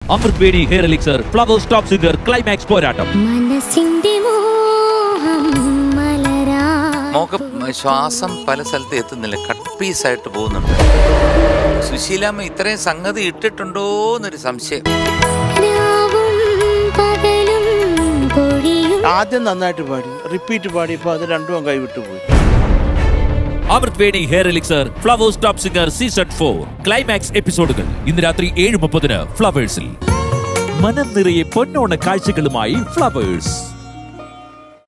അമൃത് Veni hair elixir Flowers top singer climax പോരാട്ടം മനസ്സിന്റെ മോഹം മലരാ മോക്ക് ശ്വാസം പല സ്ഥലത്ത് എത്തുന്നില്ല കട്ട് പീസായിട്ട് പോകുന്നുണ്ട് സുശീലാമ്മ ഇത്രയും സംഗതി ഇട്ടിട്ടുണ്ടോ എന്നൊരു സംശയം രാവും പകലും പൊഴിയും ആദ്യം നന്നായിട്ട് പാടി റിപ്പീറ്റ് പാടിയപ്പോൾ അത് രണ്ടും കൈവിട്ടു പോയി Amrit Veni hair elixir Flowers top singer season four climax എപ്പിസോഡുകൾ ഇന്ന് രാത്രി ഏഴ് മുപ്പതിന് ഫ്ലവേഴ്സിൽ മനം നിറയെ പൊന്നോണ കാഴ്ചകളുമായി ഫ്ലവേഴ്സ്